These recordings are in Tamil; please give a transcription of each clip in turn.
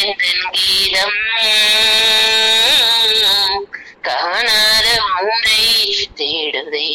எந்தன் கீதம் காணாத உன்னை தேடுதே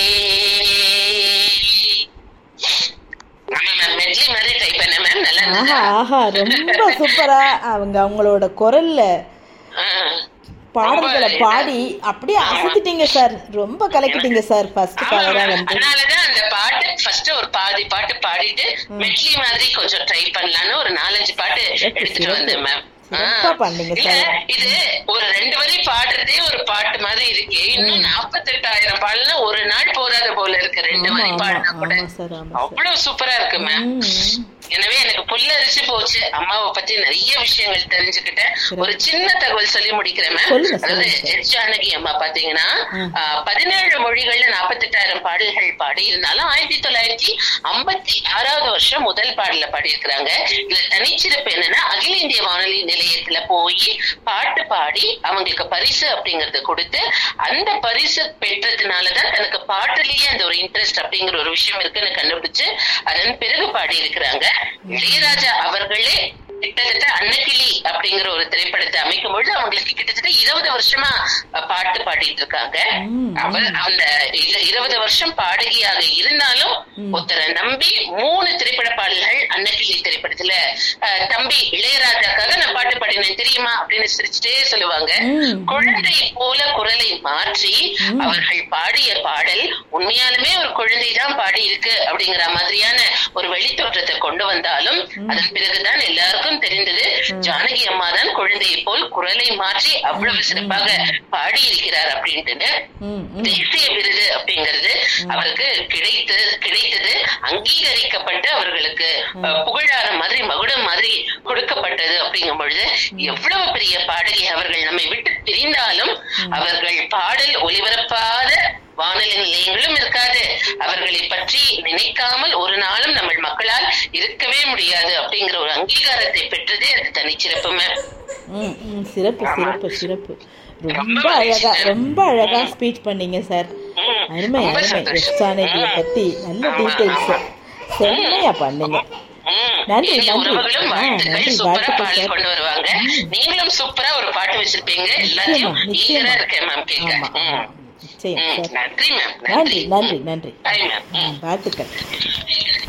ஆமா மேம் மெட்லி மாதிரி ட்ரை பண்ண மேம் நல்லா ஆஹா இருந்ததா ஆஹா ரொம்ப சூப்பரா அவங்க அவங்களோட குரல்ல ஆ. பாடல்களை ரொம்ப பாடி அப்படியே அசத்திட்டீங்க சார் ரொம்ப கலக்கிட்டீங்க சார் ஃபர்ஸ்ட் ஆமா காலரா மேம். வந்து அதனாலதான் அந்த பாட்டு ஃபர்ஸ்ட் ஒரு பாதி பாட்டு பாடிட்டு மெட்லி மாதிரி கொஞ்சம் ட்ரை பண்ணலாம்னு ஒரு நாலஞ்சு பாட்டு எடுத்துட்டு சிறப்பு. வந்தேன் மேம் ஆ. சிறப்பா பண்ணீங்க இல்ல சார். இது ஒரு ரெண்டு வரி பாடுறதே ஒரு பாட்டு மாதிரி இருக்கு இன்னும் நாற்பத்தெட்டாயிரம் பாடலாம் ஒரு நாள் போதாத போல இருக்கு ரெண்டு ஆமா வரி ஆமா பாடினா கூட ஆமா சார் ஆமா சார் அவ்வளவு சூப்பரா இருக்கு மேம் ம். எனவே எனக்கு புல்லரிச்சு போச்சு அம்மாவை பத்தி நிறைய விஷயங்கள் தெரிஞ்சுக்கிட்டேன் ஒரு சின்ன தகவல் சொல்லி முடிக்கிறேன் மேம் சொல்லுங்க, அதாவது சொல்லுங்க. எஸ் ஜானகி அம்மா பாத்தீங்கன்னா ம். ஆ, பதினேழு மொழிகள்ல நாற்பத்தெட்டாயிரம் பாடல்கள் பாடி இருந்தாலும் ஆயிரத்தி தொள்ளாயிரத்தி ஐம்பத்தி ஆறாவது வருஷம் முதல் பாடல பாடியிருக்கிறாங்க இதுல தனிச்சிறப்பு என்னன்னா அகில இந்திய வானொலி நிலையத்துல போய் பாட்டு பாடி அவங்களுக்கு பரிசு அப்படிங்கறத கொடுத்து அந்த பரிசு பெற்றதுனாலதான் தனக்கு பாட்டுலயே அந்த ஒரு இன்ட்ரெஸ்ட் அப்படிங்கிற ஒரு விஷயம் இருக்குன்னு கண்டுபிடிச்சு அதன் பிறகு பாடி இருக்கிறாங்க இளையராஜா அவர்களே கிட்டத்தட்ட அன்னக்கிளி அப்படிங்கிற ஒரு திரைப்படத்தை அமைக்கும் பொழுது அவங்களுக்கு கிட்டத்தட்ட இருபது வருஷமா அஹ், பாட்டு பாடிட்டு இருக்காங்க ம், அவர் அந்த இரு- இருபது வருஷம் பாடகியாக இருந்தாலும் ஒருத்தரை நம்பி மூணு திரைப்பட பாடல்கள் அன்னக்கிளி திரைப்படத்துல அஹ், தம்பி இளையராஜாக்காக நான் பாட்டு பாடினேன் தெரியுமா அப்படின்னு சிரிச்சுட்டே சொல்லுவாங்க ம். குழந்தை போல குரலை மாற்றி அவர்கள் பாடிய பாடல் உண்மையாலுமே ஒரு குழந்தை தான் பாடி இருக்கு அப்படிங்கிற மாதிரியான ஒரு வெளித்தோற்றத்தை கொண்டு வந்தாலும் அதன் பிறகுதான் எல்லாருக்கும் தெரிந்தது ஜானகி அம்மா தான் குழந்தையை போல் குரலை மாற்றி அவ்வளவு சிறப்பாக பாடி இருக்கிறார் அப்படின்ட்டு ம், ம். தேசிய விருது அப்படிங்கிறது அவருக்கு கிடைத்து கிடைத்தது அங்கீகரிக்கப்பட்டு அவர்களுக்கு அஹ், புகழாரம் மாதிரி மகுடம் மாதிரி கொடுக்கப்பட்டது அப்படிங்கும் பொழுது எவ்வளவு பெரிய பாடகி அவர்கள் நம்மை விட்டு பிரிந்தாலும் அவர்கள் பாடல் ஒளிபரப்பாத வானொலி நிலையங்களும் இருக்காது அவர்களை பற்றி நினைக்காமல் ஒரு நாளும் நம்ம மக்களால் இருக்கவே முடியாது அப்படிங்கிற ஒரு அங்கீகாரத்தை பெற்றதே அது தனிச்சிறப்பு மேம் ம், ம், சிறப்பு சிறப்பு சிறப்பு ரொம்ப ரொம்ப அழகா மகிழ்ச்சி. ரொம்ப அழகா ஸ்பீச் பண்ணீங்க சார் ம், அருமை ரொம்ப அருமை சந்தோஷம். எஸ் ஜானகியை ம். பத்தி நல்ல ஆமா, டீடைல்ஸ் ஆமா. செம்மையா பண்ணீங்க ம். நன்றி, இனி நன்றி. உறவுகளும் ஆ, வாழ்த்துக்கள் நன்றி, சூப்பரா வாழ்த்துக்கள் பாடல் சார். கொண்டு வருவாங்க நீங்களும் சூப்பரா ஒரு பாட்டு வச்சிருப்பீங்க எல்லாத்தையும் நிச்சயமா, நிச்சயமா. ஈகரா இருக்கேன் மேம் கேட்க ஆமா ம். நிச்சயம் ம். சார் நன்றி மேம் நன்றி நன்றி நன்றி பாய் மேம் ம். வாழ்த்துக்கள்